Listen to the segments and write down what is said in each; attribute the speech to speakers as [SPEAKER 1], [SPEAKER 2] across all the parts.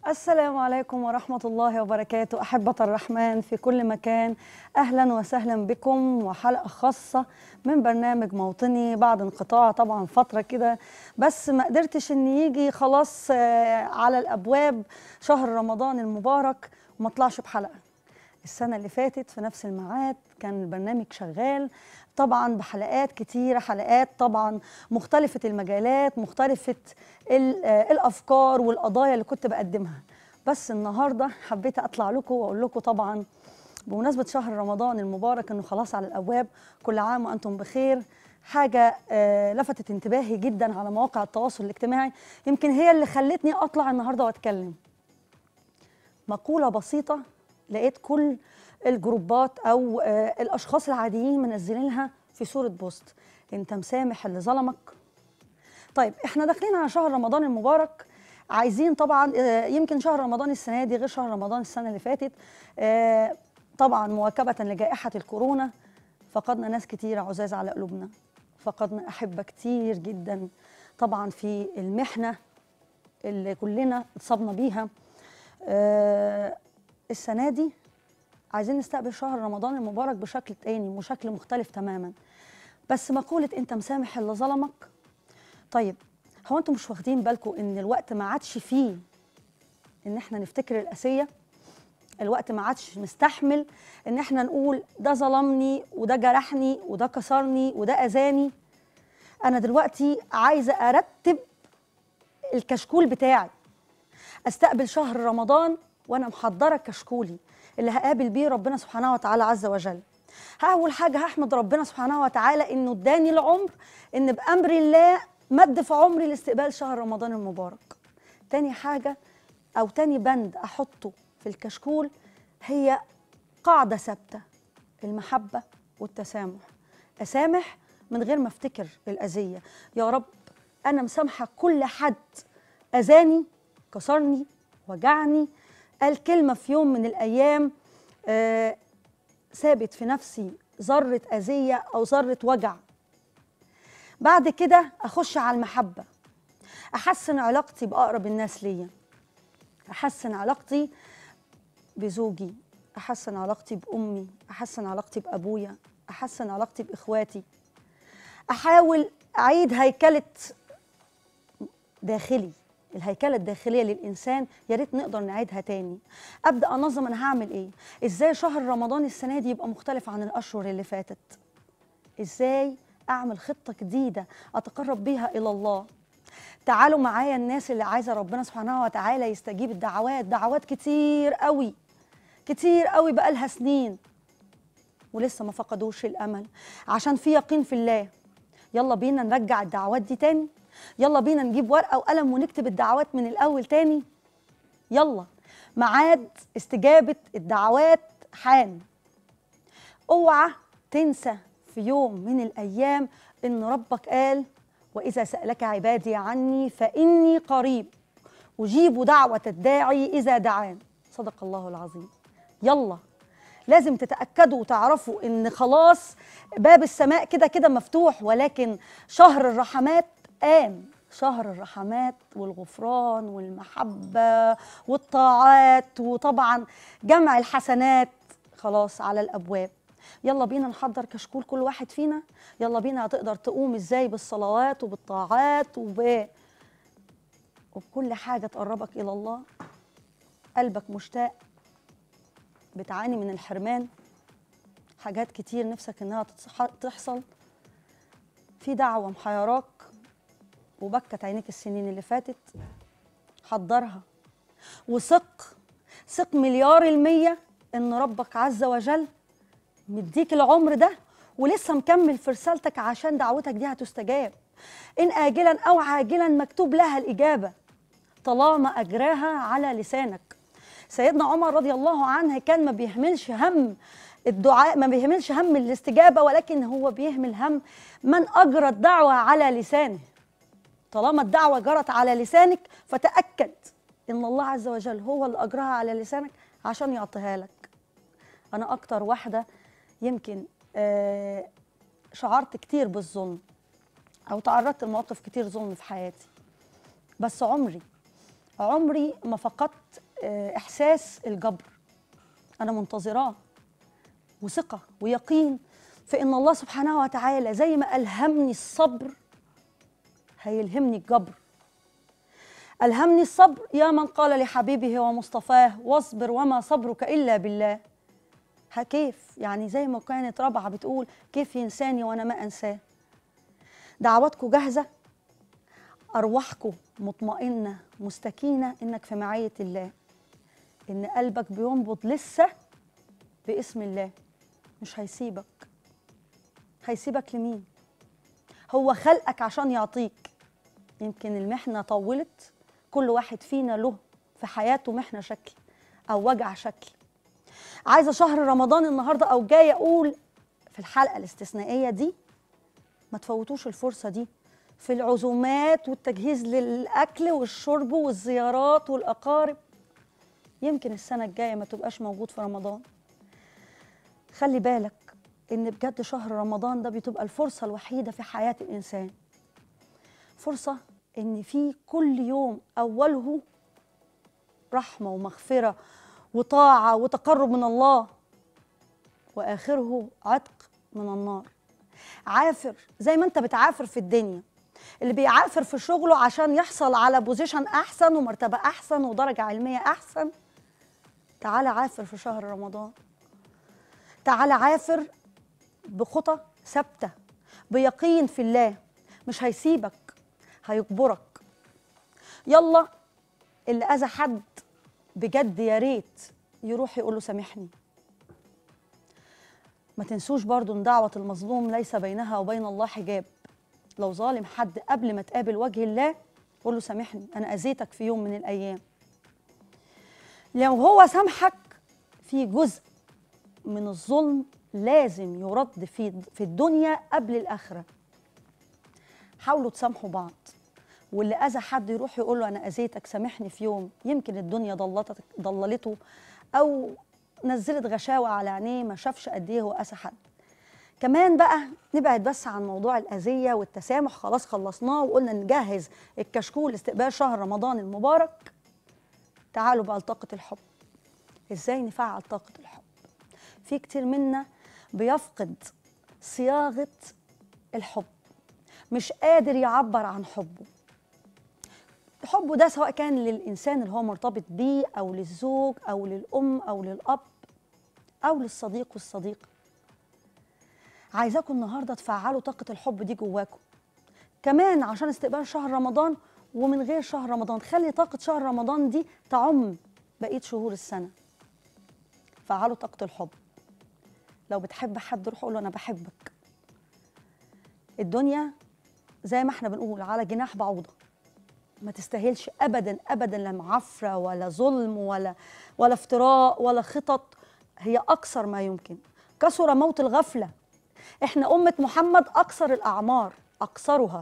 [SPEAKER 1] السلام عليكم ورحمة الله وبركاته أحبة الرحمن في كل مكان أهلا وسهلا بكم وحلقة خاصة من برنامج موطني بعد انقطاع طبعا فترة كده بس ما قدرتش ان يجي خلاص آه، على الأبواب شهر رمضان المبارك وما طلعش بحلقة السنة اللي فاتت في نفس الميعاد كان البرنامج شغال طبعا بحلقات كتيرة حلقات طبعا مختلفة المجالات مختلفة ال- آه، الأفكار والقضايا اللي كنت بقدمها بس النهاردة حبيت أطلع لكم وأقول لكم طبعا بمناسبة شهر رمضان المبارك إنه خلاص على الأبواب كل عام وأنتم بخير حاجة آه، لفتت انتباهي جدا على مواقع التواصل الاجتماعي يمكن هي اللي خلتني أطلع النهاردة وأتكلم مقولة بسيطة لقيت كل الجروبات أو آه، الأشخاص العاديين منزلينها في صورة بوست أنت مسامح اللي ظلمك طيب احنا داخلين على شهر رمضان المبارك عايزين طبعا آه، يمكن شهر رمضان السنة دي غير شهر رمضان السنة اللي فاتت آه، طبعا مواكبة لجائحة الكورونا فقدنا ناس كتير عزاز على قلوبنا فقدنا أحبة كتير جدا طبعا في المحنة اللي كلنا اتصابنا بيها آه، السنة دي عايزين نستقبل شهر رمضان المبارك بشكل تاني وشكل مختلف تماما بس مقولة انت مسامح اللي ظلمك طيب هو انتم مش واخدين بالكم ان الوقت ما عادش فيه ان احنا نفتكر القاسية الوقت ما عادش مستحمل ان احنا نقول ده ظلمني وده جرحني وده كسرني وده اذاني انا دلوقتي عايزة ارتب الكشكول بتاعي استقبل شهر رمضان وانا محضره كشكولي اللي هقابل بيه ربنا سبحانه وتعالى عز وجل اول حاجه هحمد ربنا سبحانه وتعالى انه اداني العمر ان بامر الله مد في عمري لاستقبال شهر رمضان المبارك تاني حاجه او تاني بند احطه في الكشكول هي قاعده ثابته المحبه والتسامح اسامح من غير ما افتكر الاذيه يا رب انا مسامحه كل حد اذاني كسرني وجعني قال كلمه في يوم من الايام آه ثابت في نفسي ذره اذيه او ذره وجع بعد كده اخش على المحبه احسن علاقتي باقرب الناس ليا احسن علاقتي بزوجي احسن علاقتي بامي احسن علاقتي بابويا احسن علاقتي باخواتي احاول اعيد هيكله داخلي الهيكله الداخليه للانسان يا ريت نقدر نعيدها تاني ابدا انظم انا هعمل ايه ازاي شهر رمضان السنه دي يبقى مختلف عن الاشهر اللي فاتت ازاي اعمل خطه جديده اتقرب بيها الى الله تعالوا معايا الناس اللي عايزه ربنا سبحانه وتعالى يستجيب الدعوات دعوات كتير قوي كتير قوي بقالها سنين ولسه ما فقدوش الامل عشان في يقين في الله يلا بينا نرجع الدعوات دي تاني يلا بينا نجيب ورقه وقلم ونكتب الدعوات من الاول تاني يلا ميعاد استجابه الدعوات حان اوعى تنسى في يوم من الايام ان ربك قال واذا سالك عبادي عني فاني قريب اجيب دعوه الداعي اذا دعان صدق الله العظيم يلا لازم تتاكدوا وتعرفوا ان خلاص باب السماء كده كده مفتوح ولكن شهر الرحمات قام شهر الرحمات والغفران والمحبه والطاعات وطبعا جمع الحسنات خلاص على الابواب يلا بينا نحضر كشكول كل واحد فينا يلا بينا هتقدر تقوم ازاي بالصلوات وبالطاعات وب وبكل حاجه تقربك الى الله قلبك مشتاق بتعاني من الحرمان حاجات كتير نفسك انها تتصح- تحصل في دعوه محيراك وبكت عينيك السنين اللي فاتت حضرها وثق ثق مليار المية ان ربك عز وجل مديك العمر ده ولسه مكمل في رسالتك عشان دعوتك دي هتستجاب ان اجلا او عاجلا مكتوب لها الاجابه طالما اجراها على لسانك سيدنا عمر رضي الله عنه كان ما بيهملش هم الدعاء ما بيهملش هم الاستجابه ولكن هو بيهمل هم من اجرى الدعوه على لسانه طالما الدعوه جرت على لسانك فتاكد ان الله عز وجل هو اللي اجراها على لسانك عشان يعطيها لك انا اكتر واحده يمكن آه، شعرت كتير بالظلم او تعرضت لمواقف كتير ظلم في حياتي بس عمري عمري ما فقدت آه، احساس الجبر انا منتظراه وثقه ويقين في ان الله سبحانه وتعالى زي ما الهمني الصبر هيلهمني الجبر الهمني الصبر يا من قال لحبيبه ومصطفاه واصبر وما صبرك الا بالله ها كيف يعني زي ما كانت رابعه بتقول كيف ينساني وانا ما انساه دعواتكم جاهزه ارواحكم مطمئنه مستكينه انك في معيه الله ان قلبك بينبض لسه باسم الله مش هيسيبك هيسيبك لمين هو خلقك عشان يعطيك يمكن المحنه طولت كل واحد فينا له في حياته محنه شكل او وجع شكل عايزه شهر رمضان النهارده او جايه اقول في الحلقه الاستثنائيه دي ما تفوتوش الفرصه دي في العزومات والتجهيز للاكل والشرب والزيارات والاقارب يمكن السنه الجايه ما تبقاش موجود في رمضان خلي بالك ان بجد شهر رمضان ده بتبقى الفرصه الوحيده في حياه الانسان فرصه ان في كل يوم اوله رحمه ومغفره وطاعه وتقرب من الله واخره عتق من النار عافر زي ما انت بتعافر في الدنيا اللي بيعافر في شغله عشان يحصل على بوزيشن احسن ومرتبه احسن ودرجه علميه احسن تعالى عافر في شهر رمضان تعالى عافر بخطى ثابته بيقين في الله مش هيسيبك هيجبرك يلا اللي اذى حد بجد يا ريت يروح يقول له سامحني ما تنسوش برضو ان دعوه المظلوم ليس بينها وبين الله حجاب لو ظالم حد قبل ما تقابل وجه الله قول له سامحني انا اذيتك في يوم من الايام لو هو سامحك في جزء من الظلم لازم يرد في في الدنيا قبل الاخره حاولوا تسامحوا بعض واللي اذى حد يروح يقول له انا اذيتك سامحني في يوم يمكن الدنيا ضلتك ضللته او نزلت غشاوه على عينيه ما شافش قد ايه هو اذى حد كمان بقى نبعد بس عن موضوع الأذية والتسامح خلاص خلصناه وقلنا نجهز الكشكول لاستقبال شهر رمضان المبارك تعالوا بقى لطاقة الحب ازاي نفعل طاقة الحب في كتير منا بيفقد صياغة الحب مش قادر يعبر عن حبه حبه ده سواء كان للإنسان اللي هو مرتبط بيه أو للزوج أو للأم أو للأب أو للصديق والصديقة عايزاكم النهارده تفعلوا طاقه الحب دي جواكم كمان عشان استقبال شهر رمضان ومن غير شهر رمضان خلي طاقه شهر رمضان دي تعم بقيه شهور السنه فعلوا طاقه الحب لو بتحب حد روح قول له انا بحبك الدنيا زي ما احنا بنقول على جناح بعوضه ما تستاهلش ابدا ابدا لا معفره ولا ظلم ولا ولا افتراء ولا خطط هي اكثر ما يمكن كثر موت الغفله احنا أمة محمد أكثر الأعمار أكثرها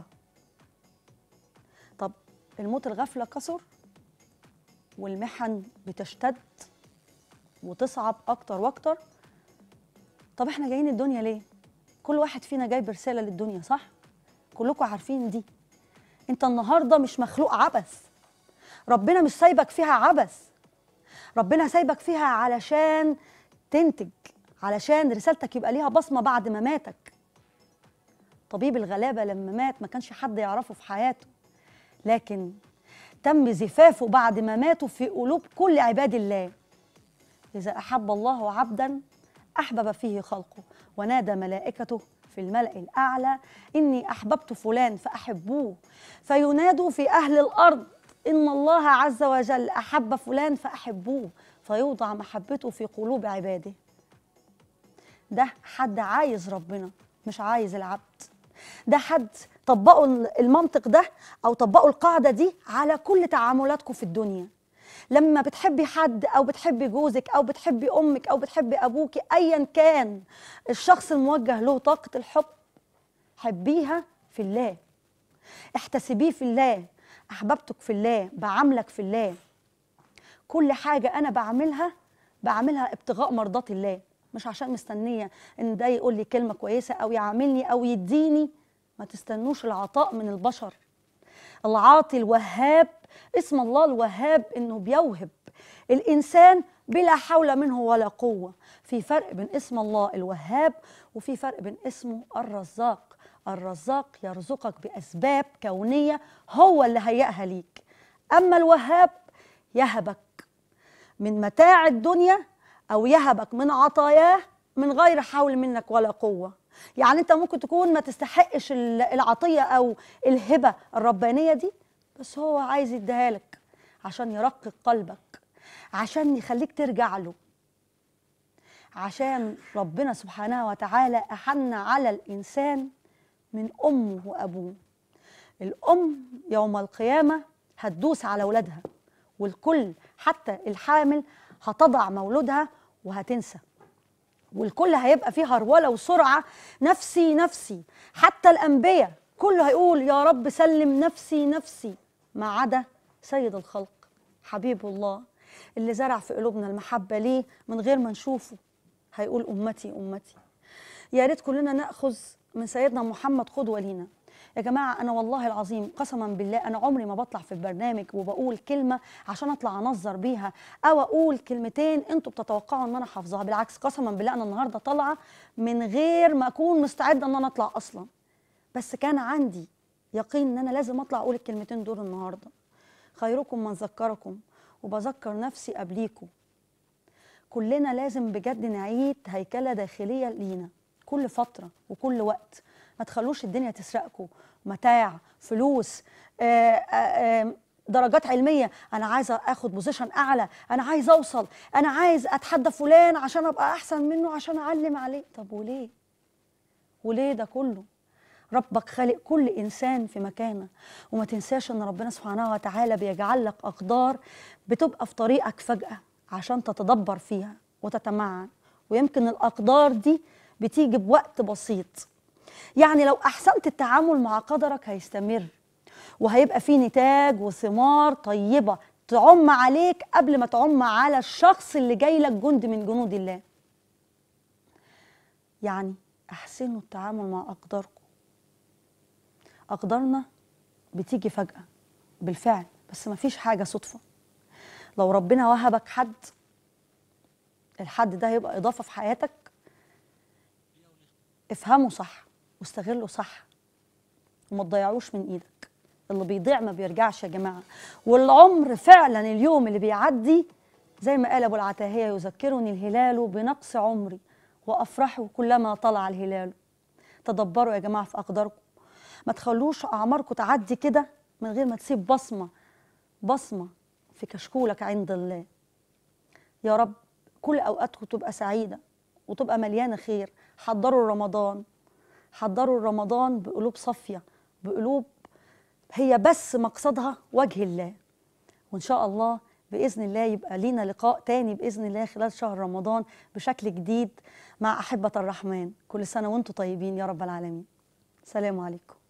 [SPEAKER 1] طب الموت الغفلة كثر والمحن بتشتد وتصعب أكتر وأكتر طب احنا جايين الدنيا ليه؟ كل واحد فينا جاي برسالة للدنيا صح؟ كلكم عارفين دي انت النهاردة مش مخلوق عبث ربنا مش سايبك فيها عبث ربنا سايبك فيها علشان تنتج علشان رسالتك يبقى ليها بصمه بعد ما ماتك طبيب الغلابه لما مات ما كانش حد يعرفه في حياته لكن تم زفافه بعد ما ماتوا في قلوب كل عباد الله اذا احب الله عبدا احبب فيه خلقه ونادى ملائكته في الملأ الأعلى إني أحببت فلان فأحبوه فينادوا في أهل الأرض إن الله عز وجل أحب فلان فأحبوه فيوضع محبته في قلوب عباده ده حد عايز ربنا مش عايز العبد ده حد طبقوا المنطق ده او طبقوا القاعده دي على كل تعاملاتكم في الدنيا لما بتحبي حد او بتحبي جوزك او بتحبي امك او بتحبي ابوك ايا كان الشخص الموجه له طاقه الحب حبيها في الله احتسبيه في الله احببتك في الله بعاملك في الله كل حاجه انا بعملها بعملها ابتغاء مرضات الله مش عشان مستنيه ان ده يقول لي كلمه كويسه او يعاملني او يديني ما تستنوش العطاء من البشر العاطي الوهاب اسم الله الوهاب انه بيوهب الانسان بلا حول منه ولا قوه في فرق بين اسم الله الوهاب وفي فرق بين اسمه الرزاق الرزاق يرزقك باسباب كونيه هو اللي هيئها ليك اما الوهاب يهبك من متاع الدنيا او يهبك من عطاياه من غير حول منك ولا قوه يعني انت ممكن تكون ما تستحقش ال- العطيه او الهبه الربانيه دي بس هو عايز يديها لك عشان يرقق قلبك عشان يخليك ترجع له عشان ربنا سبحانه وتعالى أحن على الإنسان من أمه وأبوه الأم يوم القيامة هتدوس على ولادها والكل حتى الحامل هتضع مولودها وهتنسى والكل هيبقى فيه هرولة وسرعة نفسي نفسي حتى الأنبياء كله هيقول يا رب سلم نفسي نفسي ما عدا سيد الخلق حبيب الله اللي زرع في قلوبنا المحبة ليه من غير ما نشوفه هيقول أمتي أمتي يا ريت كلنا ناخذ من سيدنا محمد قدوه لينا يا جماعه انا والله العظيم قسما بالله انا عمري ما بطلع في البرنامج وبقول كلمه عشان اطلع انظر بيها او اقول كلمتين انتوا بتتوقعوا ان انا حافظاها بالعكس قسما بالله انا النهارده طالعه من غير ما اكون مستعده ان انا اطلع اصلا بس كان عندي يقين ان انا لازم اطلع اقول الكلمتين دول النهارده خيركم من ذكركم وبذكر نفسي قبليكم كلنا لازم بجد نعيد هيكله داخليه لينا كل فتره وكل وقت ما تخلوش الدنيا تسرقكم متاع فلوس آه، آه، آه، درجات علميه انا عايزه اخد بوزيشن اعلى انا عايزه اوصل انا عايز اتحدى فلان عشان ابقى احسن منه عشان اعلم عليه طب وليه وليه ده كله ربك خالق كل انسان في مكانه وما تنساش ان ربنا سبحانه وتعالى بيجعل لك اقدار بتبقى في طريقك فجاه عشان تتدبر فيها وتتمعن ويمكن الاقدار دي بتيجي بوقت بسيط يعني لو احسنت التعامل مع قدرك هيستمر وهيبقى فيه نتاج وثمار طيبه تعم عليك قبل ما تعم على الشخص اللي جاي لك جند من جنود الله يعني احسنوا التعامل مع اقداركم أقدارنا بتيجي فجأة بالفعل بس مفيش حاجة صدفة لو ربنا وهبك حد الحد ده هيبقى إضافة في حياتك افهمه صح واستغله صح وما تضيعوش من إيدك اللي بيضيع ما بيرجعش يا جماعة والعمر فعلا اليوم اللي بيعدي زي ما قال أبو العتاهية يذكرني الهلال بنقص عمري وأفرحه كلما طلع الهلال تدبروا يا جماعة في أقداركم ما تخلوش اعماركم تعدي كده من غير ما تسيب بصمه بصمه في كشكولك عند الله يا رب كل اوقاتكم تبقى سعيده وتبقى مليانه خير حضروا رمضان حضروا رمضان بقلوب صافيه بقلوب هي بس مقصدها وجه الله وان شاء الله باذن الله يبقى لينا لقاء تاني باذن الله خلال شهر رمضان بشكل جديد مع احبه الرحمن كل سنه وانتم طيبين يا رب العالمين سلام عليكم